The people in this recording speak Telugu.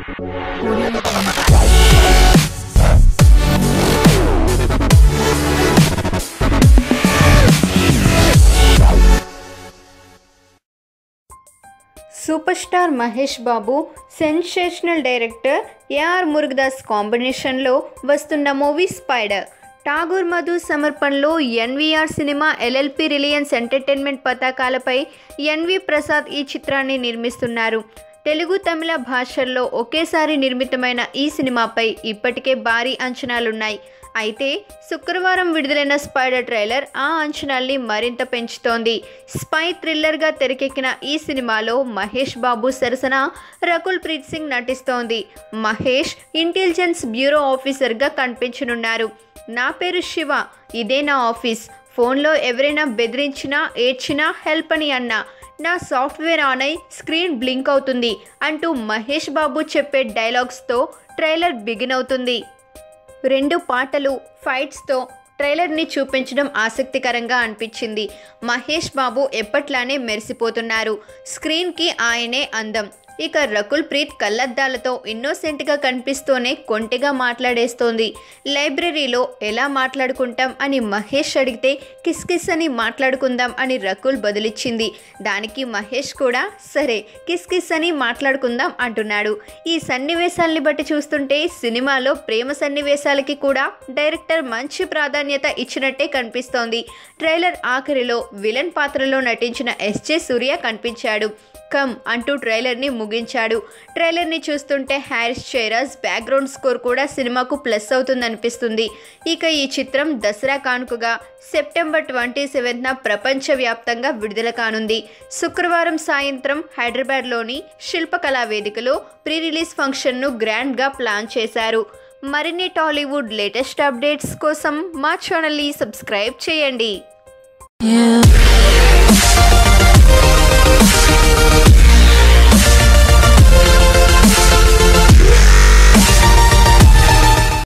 super star Mahesh Babu sensational director A R Murugadoss కాంబినేషన్లో వస్తున్న మూవీ స్పైడర్ ఠాగూర్ మధు సమర్పణలో N V R cinema L L P Reliance Entertainment పతాకాలపై ఎన్వి ప్రసాద్ ఈ చిత్రాన్ని నిర్మిస్తున్నారు తెలుగు తమిళ భాషల్లో ఒకేసారి నిర్మితమైన ఈ సినిమాపై ఇప్పటికే భారీ అంచనాలున్నాయి అయితే శుక్రవారం విడుదలైన స్పైడర్ ట్రైలర్ ఆ అంచనాల్ని మరింత పెంచుతోంది స్పై థ్రిల్లర్గా తెరకెక్కిన ఈ సినిమాలో మహేష్ బాబు సరసన రకుల్ ప్రీత్ సింగ్ నటిస్తోంది మహేష్ ఇంటెలిజెన్స్ బ్యూరో ఆఫీసర్గా కనిపించనున్నారు నా పేరు శివ ఇదే నా ఆఫీస్ ఫోన్లో ఎవరైనా బెదిరించినా ఏడ్చినా హెల్ప్ అని అన్నా నా సాఫ్ట్వేర్ ఆన్ అయి స్క్రీన్ బ్లింక్ అవుతుంది అంటూ మహేష్ బాబు చెప్పే డైలాగ్స్తో ట్రైలర్ బిగిన్ అవుతుంది రెండు పాటలు ఫైట్స్తో ట్రైలర్ని చూపించడం ఆసక్తికరంగా అనిపించింది మహేష్ బాబు ఎప్పట్లానే మెరిసిపోతున్నారు స్క్రీన్కి ఆయనే అందం ఇక రకుల్ ప్రీత్ కళ్ళద్దాలతో ఇన్నోసెంట్గా కనిపిస్తూనే కొంటెగా మాట్లాడేస్తోంది లైబ్రరీలో ఎలా మాట్లాడుకుంటాం అని మహేష్ అడిగితే కిస్ కిస్ అని మాట్లాడుకుందాం అని రకుల్ బదులిచ్చింది దానికి మహేష్ కూడా సరే కిస్ కిస్ అని మాట్లాడుకుందాం అంటున్నాడు ఈ సన్నివేశాల్ని బట్టి చూస్తుంటే సినిమాలో ప్రేమ సన్నివేశాలకి కూడా డైరెక్టర్ మంచి ప్రాధాన్యత ఇచ్చినట్టే కనిపిస్తోంది ట్రైలర్ ఆఖరిలో విలన్ పాత్రలో నటించిన ఎస్జే సూర్య కనిపించాడు కమ్ అంటూ ట్రైలర్ని ముగించాడు ట్రైలర్ని చూస్తుంటే హ్యారిస్ చైరాజ్ బ్యాక్గ్రౌండ్ స్కోర్ కూడా సినిమాకు ప్లస్ అవుతుందనిపిస్తుంది ఇక ఈ చిత్రం దసరా కానుకగా సెప్టెంబర్ ట్వంటీ సెవెంత్న ప్రపంచవ్యాప్తంగా విడుదల కానుంది శుక్రవారం సాయంత్రం హైదరాబాద్లోని శిల్పకళా వేదికలో ప్రీ రిలీజ్ ఫంక్షన్ను గ్రాండ్గా ప్లాన్ చేశారు మరిన్ని టాలీవుడ్ లేటెస్ట్ అప్డేట్స్ కోసం మా ఛానల్ని సబ్స్క్రైబ్ చేయండి